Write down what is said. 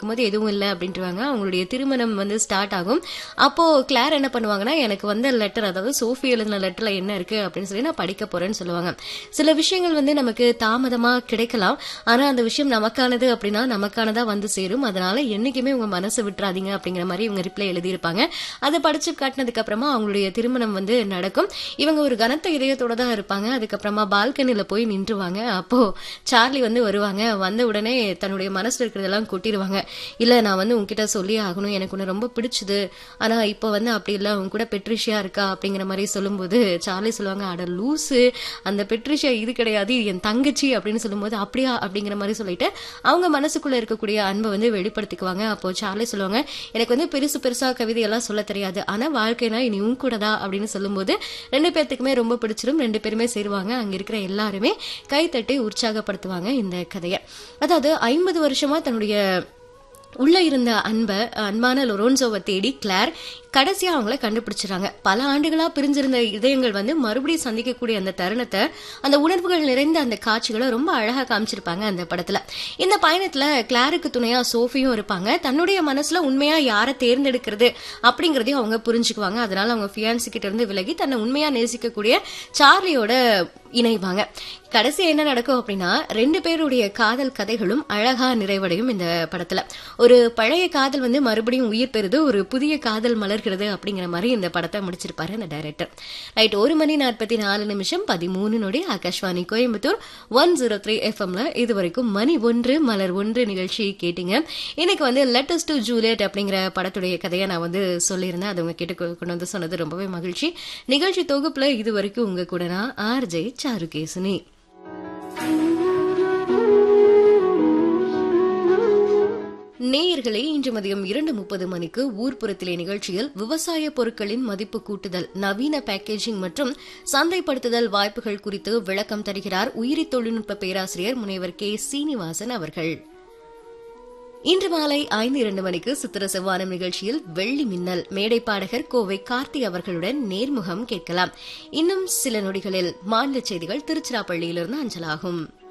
கேட்கும்போது எதுவும் இல்லை அப்படின்ட்டுவாங்க அவங்களுடைய திருமணம் வந்து ஸ்டார்ட் ஆகும் அப்போ கிளார் என்ன பண்ணுவாங்கன்னா எனக்கு வந்த லெட்டர் அதாவது சோஃபி எழுதின லெட்டர்ல என்ன இருக்கு அப்படின்னு சொல்லி நான் படிக்க போறேன்னு சொல்லுவாங்க சில விஷயங்கள் வந்து நமக்கு தாமதமா கிடைக்கலாம் ஆனா அந்த விஷயம் நமக்கானது அப்படின்னா நமக்கானதா வந்து சேரும் அதனால என்னைக்குமே உங்க மனசு விட்டுறாதீங்க அப்படிங்கிற மாதிரி இவங்க ரிப்ளை எழுதியிருப்பாங்க அதை படிச்சு காட்டினதுக்கு அப்புறமா அவங்களுடைய திருமணம் வந்து நடக்கும் இவங்க ஒரு கனத்த இதயத்தோட தான் இருப்பாங்க அதுக்கப்புறமா பால்கனில போய் நின்றுவாங்க அப்போ சார்லி வந்து வருவாங்க வந்த உடனே தன்னுடைய மனசுல இருக்கிறதெல்லாம் கொட்டிடுவாங்க இல்ல நான் வந்து உன்கிட்ட சொல்லி ஆகணும் எனக்கு உன்னை ரொம்ப பிடிச்சது ஆனா இப்போ வந்து அப்படி இல்ல உன் கூட பெட்ரிஷியா இருக்கா அப்படிங்கிற மாதிரி சொல்லும்போது சார்லி சொல்லுவாங்க அட லூசு அந்த பெட்ரிஷியா இது கிடையாது இது என் தங்கச்சி அப்படின்னு சொல்லும்போது அப்படியா அப்படிங்கிற மாதிரி சொல்லிட்டு அவங்க மனசுக்குள்ள இருக்கக்கூடிய அன்பை வந்து வெளிப்படுத்திக்குவாங்க அப்போ சார்லி சொல்லுவாங்க எனக்கு வந்து பெருசு பெருசா கவிதையெல்லாம் சொல்ல தெரியாது ஆனா வாழ்க்கைனா இனி உன் கூட தான் அப்படின்னு சொல்லும்போது ரெண்டு பேர்த்துக்குமே ரொம்ப பிடிச்சிரும் ரெண்டு பேருமே சேருவாங்க அங்க இருக்கிற எல்லாருமே கைத்தட்டி உற்சாகப்படுத்துவாங்க இந்த கதையை அதாவது ஐம்பது வருஷமா தன்னுடைய உள்ள இருந்த அன்பை அன்பான லொரோன்சோவை தேடி கிளார் கடைசியா அவங்கள கண்டுபிடிச்சிடறாங்க பல ஆண்டுகளா பிரிஞ்சிருந்த இதயங்கள் வந்து மறுபடியும் சந்திக்கக்கூடிய அந்த தருணத்தை அந்த உணர்வுகள் நிறைந்த அந்த காட்சிகளை ரொம்ப அழகா காமிச்சிருப்பாங்க அந்த படத்துல இந்த பயணத்துல கிளாருக்கு துணையா சோஃபியும் இருப்பாங்க தன்னுடைய மனசுல உண்மையா யாரை தேர்ந்தெடுக்கிறது அப்படிங்கறதையும் அவங்க புரிஞ்சுக்குவாங்க அதனால அவங்க ஃபியான்சி கிட்ட இருந்து விலகி தன்னை உண்மையா நேசிக்கக்கூடிய சார்லியோட இணைவாங்க கடைசி என்ன நடக்கும் அப்படின்னா ரெண்டு பேருடைய காதல் கதைகளும் அழகா நிறைவடையும் இந்த படத்துல ஒரு பழைய காதல் வந்து மறுபடியும் உயிர் பெறுது ஒரு புதிய காதல் மலர்கிறது அப்படிங்கிற மாதிரி இந்த படத்தை முடிச்சிருப்பாரு அந்த டைரக்டர் ரைட் ஒரு மணி நாற்பத்தி நாலு நிமிஷம் பதிமூணு நொடி Akashvani Coimbatore one zero three எஃப்எம்ல இது வரைக்கும் மணி ஒன்று மலர் ஒன்று நிகழ்ச்சி கேட்டீங்க இன்னைக்கு வந்து லெட்டஸ்ட் டு ஜூலியட் அப்படிங்கிற படத்துடைய கதையை நான் வந்து சொல்லியிருந்தேன் அது உங்க கேட்டு கொண்டு வந்து சொன்னது ரொம்பவே மகிழ்ச்சி நிகழ்ச்சி தொகுப்புல இது வரைக்கும் உங்க கூட நான் ஆர்ஜே சாருகேசினி நேயர்களே இன்று மதியம் இரண்டு முப்பது மணிக்கு ஊர்ப்புறத்திலே நிகழ்ச்சியில் விவசாய பொருட்களின் மதிப்பு கூட்டுதல் நவீன பேக்கேஜிங் மற்றும் சந்தைப்படுத்துதல் வாய்ப்புகள் குறித்து விளக்கம் தருகிறார் உயிரி தொழில்நுட்ப பேராசிரியர் முனைவர் கே சீனிவாசன் அவர்கள் இன்று மாலை ஐந்து இரண்டு மணிக்கு சித்திர செவ்வானம் நிகழ்ச்சியில் வெள்ளி மின்னல் மேடை பாடகர் கோவை கார்த்தி அவர்களுடன் நேர்முகம் கேட்கலாம் இன்னும் சில நொடிகளில் மாநில செய்திகள் திருச்சிராப்பள்ளியிலிருந்து அஞ்சலாகும்